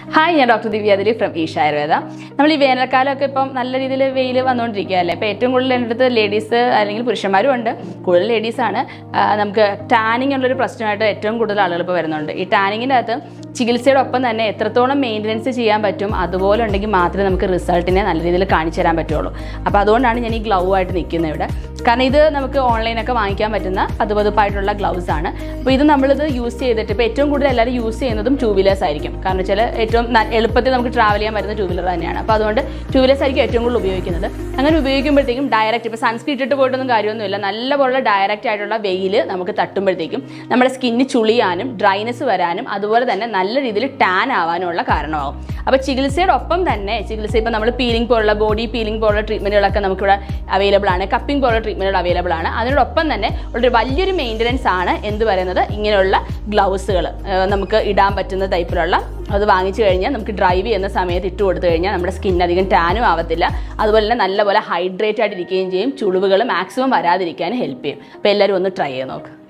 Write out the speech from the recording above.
hi ഞാൻ doctor Divyathiri from Isha Ayurveda നമ്മൾ ഈ വേനൽക്കാലമൊക്കെ ഇപ്പം നല്ല രീതിയിൽ വെയിൽ വന്നുകൊണ്ടിരിക്കുകയല്ലേ അപ്പോൾ ഏറ്റവും കൂടുതൽ എൻ്റെ അടുത്ത് ലേഡീസ് അല്ലെങ്കിൽ പുരുഷന്മാരും ഉണ്ട് കൂടുതൽ ലേഡീസാണ് നമുക്ക് ടാനിങ് ഉള്ളൊരു പ്രശ്നമായിട്ട് ഏറ്റവും കൂടുതൽ ആളുകൾ ഇപ്പോൾ വരുന്നുണ്ട് ഈ ടാനിങ്ങിൻ്റെ അകത്ത് ചികിത്സയുടെ ഒപ്പം തന്നെ എത്രത്തോളം മെയിൻ്റനൻസ് ചെയ്യാൻ പറ്റും അതുപോലെ ഉണ്ടെങ്കിൽ മാത്രമേ നമുക്ക് റിസൾട്ടിനെ നല്ല രീതിയിൽ കാണിച്ചു തരാൻ പറ്റുള്ളൂ അപ്പോൾ അതുകൊണ്ടാണ് ഞാൻ ഈ ഗ്ലൗ ആയിട്ട് നിൽക്കുന്നത് ഇവിടെ കാരണം ഇത് നമുക്ക് ഓൺലൈനൊക്കെ വാങ്ങിക്കാൻ പറ്റുന്ന പതുപതുപ്പായിട്ടുള്ള ഗ്ലൗസ് ആണ് അപ്പോൾ ഇത് നമ്മളിത് യൂസ് ചെയ്തിട്ട് ഇപ്പോൾ ഏറ്റവും കൂടുതൽ എല്ലാവരും യൂസ് ചെയ്യുന്നതും ടൂ വീലേഴ്സ് ആയിരിക്കും കാരണം വെച്ചാൽ ഏറ്റവും ന- എളുപ്പത്തിൽ നമുക്ക് ട്രാവൽ ചെയ്യാൻ പറ്റുന്ന ടൂ വീലർ തന്നെയാണ് അപ്പോൾ അതുകൊണ്ട് ടൂ വീലേഴ്സ് ആയിരിക്കും ഏറ്റവും കൂടുതൽ ഉപയോഗിക്കുന്നത് അങ്ങനെ ഉപയോഗിക്കുമ്പോഴത്തേക്കും ഡയറക്റ്റ് ഇപ്പോൾ സൺസ്ക്രീൻ ഇട്ടിട്ട് പോയിട്ടൊന്നും കാര്യമൊന്നുമില്ല നല്ലപോലെ ഡയറക്റ്റ് ആയിട്ടുള്ള വെയിൽ നമുക്ക് തട്ടുമ്പോഴത്തേക്കും നമ്മുടെ സ്കിന്ന് ചുളിയാനും ഡ്രൈനെസ് വരാനും അതുപോലെ തന്നെ നല്ല രീതിയിൽ ടാൻ ആവാനുമുള്ള കാരണമാകും അപ്പോൾ ചികിത്സയുടെ ഒപ്പം തന്നെ ചികിത്സ ഇപ്പോൾ നമ്മൾ പീലിംഗ് പോലുള്ള ബോഡി പീലിംഗ് പോലുള്ള ട്രീറ്റ്മെൻറ്റുകളൊക്കെ നമുക്കിവിടെ അവൈലബിൾ ആണ് കപ്പിംഗ് പോലുള്ള ട്രീറ്റ്മെൻറ്റുകൾ അവൈലബിൾ ആണ് അതിനോടൊപ്പം തന്നെ ഒരു വലിയൊരു മെയിൻ്റനൻസ് ആണ് എന്ത് പറയുന്നത് ഇങ്ങനെയുള്ള ഗ്ലൗസുകൾ നമുക്ക് ഇടാൻ പറ്റുന്ന ടൈപ്പിലുള്ള അത് വാങ്ങിച്ചു കഴിഞ്ഞാൽ നമുക്ക് ഡ്രൈവ് ചെയ്യുന്ന സമയത്ത് ഇട്ട് കൊടുത്തു കഴിഞ്ഞാൽ നമ്മുടെ സ്കിൻ അധികം ടാനും ആവത്തില്ല അതുപോലെ തന്നെ നല്ലപോലെ ഹൈഡ്രേറ്റ് ആയിട്ട് ഇരിക്കുകയും ചെയ്യും ചുളിവുകൾ മാക്സിമം വരാതിരിക്കാൻ ഹെൽപ്പ് ചെയ്യും അപ്പോൾ എല്ലാവരും ഒന്ന് ട്രൈ ചെയ്ത് നോക്ക്